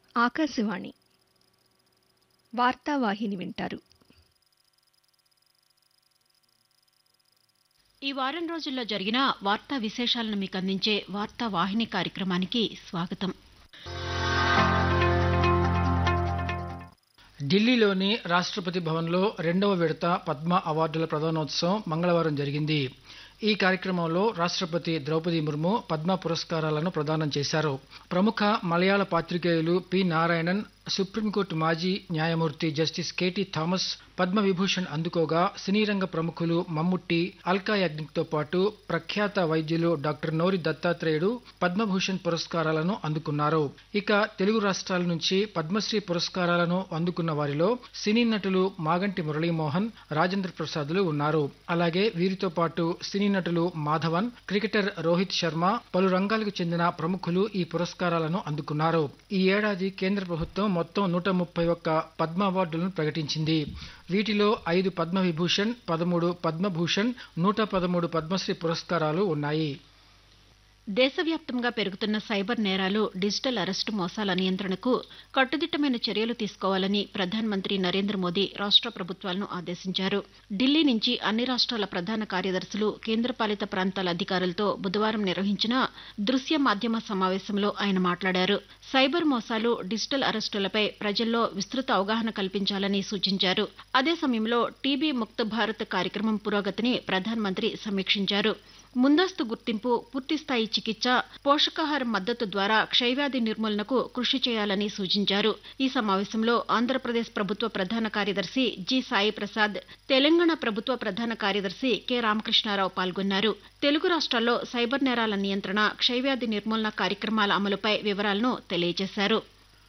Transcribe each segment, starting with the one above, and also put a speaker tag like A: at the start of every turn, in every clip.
A: ఆకాశవాణి వార్తావాహిని వింటారు
B: ఈ వారం రోజుల్లో జరిగిన వార్తా విశేషాలను మీకు అందించే వార్తా వాహిని కార్యక్రమానికి స్వాగతం
C: ఢిల్లీలోని రాష్ట్రపతి భవన్లో రెండవ విడత పద్మ అవార్డుల ప్రదానోత్సవం మంగళవారం జరిగింది ఈ కార్యక్రమంలో రాష్ట్రపతి ద్రౌపది ముర్ము పద్మ పురస్కారాలను ప్రదానం చేశారు ప్రముఖ మలయాళ పాత్రికేయులు పి నారాయణన్ సుప్రీంకోర్టు మాజీ న్యాయమూర్తి జస్టిస్ కెటి థామస్ పద్మ విభూషణ్ అందుకోగా సినీ రంగ ప్రముఖులు మమ్ముట్టి అల్కా యాగ్నిక్తో పాటు ప్రఖ్యాత వైద్యులు డాక్టర్ నోరి దత్తాత్రేయుడు పద్మభూషణ్ పురస్కారాలను అందుకున్నారు ఇక తెలుగు రాష్ట్రాల నుంచి పద్మశ్రీ పురస్కారాలను అందుకున్న వారిలో సినీ నటులు మాగంటి మురళీమోహన్ రాజేంద్ర ప్రసాద్లు ఉన్నారు అలాగే వీరితో పాటు సినీ నటులు మాధవన్ క్రికెటర్ రోహిత్ శర్మ పలు రంగాలకు చెందిన ప్రముఖులు ఈ పురస్కారాలను అందుకున్నారు ఈ ఏడాది కేంద్ర ప్రభుత్వం మొత్తం నూట ముప్పై ఒక్క పద్మ అవార్డులను ప్రకటించింది వీటిలో ఐదు పద్మ విభూషణ్ పదమూడు పద్మభూషణ్ నూట పదమూడు పద్మశ్రీ పురస్కారాలు ఉన్నాయి
B: దేశవ్యాప్తంగా పెరుగుతున్న సైబర్ నేరాలు డిజిటల్ అరెస్టు మోసాల నియంత్రణకు కట్టుదిట్టమైన చర్యలు తీసుకోవాలని ప్రధానమంత్రి నరేంద్ర మోదీ రాష్ట్ర ప్రభుత్వాలను ఆదేశించారు ఢిల్లీ నుంచి అన్ని రాష్ట్రాల ప్రధాన కార్యదర్శులు కేంద్రపాలిత ప్రాంతాల అధికారులతో బుధవారం నిర్వహించిన దృశ్య మాధ్యమ సమావేశంలో ఆయన మాట్లాడారు సైబర్ మోసాలు డిజిటల్ అరెస్టులపై ప్రజల్లో విస్తృత అవగాహన కల్పించాలని సూచించారు అదే సమయంలో టీబీ ముక్త భారత్ కార్యక్రమం పురోగతిని ప్రధానమంత్రి సమీక్షించారు ముందస్తు గుర్తింపు పూర్తిస్థాయి చికిత్స పోషకాహార మద్దతు ద్వారా క్షయవ్యాధి నిర్మూలనకు కృషి చేయాలని సూచించారు ఈ సమావేశంలో ఆంధ్రప్రదేశ్ ప్రభుత్వ ప్రధాన కార్యదర్శి జి సాయి ప్రసాద్ తెలంగాణ ప్రభుత్వ ప్రధాన కార్యదర్శి కె రామకృష్ణారావు పాల్గొన్నారు తెలుగు రాష్ట్రాల్లో సైబర్ నేరాల నియంత్రణ క్షయవ్యాధి నిర్మూలన కార్యక్రమాల అమలుపై వివరాలను తెలియజేశారు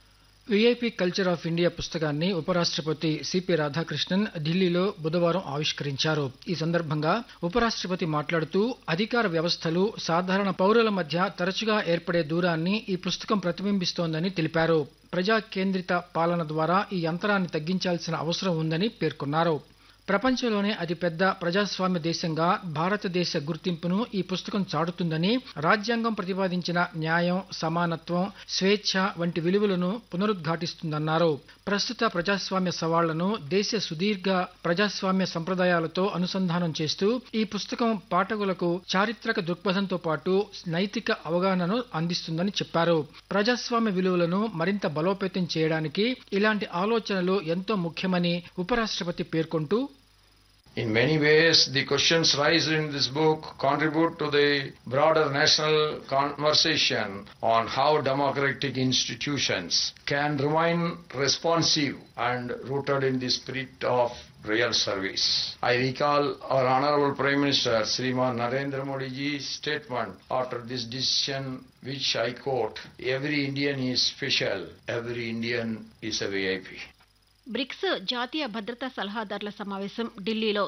C: విఐపి కల్చర్ ఆఫ్ ఇండియా పుస్తకాన్ని ఉపరాష్ట్రపతి సిపి రాధాకృష్ణన్ ఢిల్లీలో బుధవారం ఆవిష్కరించారు ఈ సందర్భంగా ఉపరాష్ట్రపతి మాట్లాడుతూ అధికార వ్యవస్థలు సాధారణ పౌరుల మధ్య తరచుగా ఏర్పడే దూరాన్ని ఈ పుస్తకం ప్రతిబింబిస్తోందని తెలిపారు ప్రజా కేంద్రిత పాలన ద్వారా ఈ అంతరాన్ని తగ్గించాల్సిన అవసరం ఉందని పేర్కొన్నారు ప్రపంచంలోనే అతిపెద్ద ప్రజాస్వామ్య దేశంగా భారతదేశ గుర్తింపును ఈ పుస్తకం చాటుతుందని రాజ్యాంగం ప్రతిపాదించిన న్యాయం సమానత్వం స్వేచ్ఛ వంటి విలువలను పునరుద్ఘాటిస్తుందన్నారు ప్రస్తుత ప్రజాస్వామ్య సవాళ్లను దేశ సుదీర్ఘ ప్రజాస్వామ్య సంప్రదాయాలతో అనుసంధానం చేస్తూ ఈ పుస్తకం పాఠకులకు చారిత్రక దృక్పథంతో పాటు నైతిక అవగాహనను అందిస్తుందని చెప్పారు ప్రజాస్వామ్య విలువలను మరింత బలోపేతం చేయడానికి ఇలాంటి ఆలోచనలు ఎంతో ముఖ్యమని ఉపరాష్ట్రపతి పేర్కొంటూ
D: In many ways, the questions raised in this book contribute to the broader national conversation on how democratic institutions can remain responsive and rooted in the spirit of real service. I recall our Honorable Prime Minister Sriman Narendra Modi ji's statement after this decision, which I quote, every Indian is special, every Indian is a VIP.
B: BRICS జాతీయ భద్రతా సలహాదారుల సమావేశం ఢిల్లీలో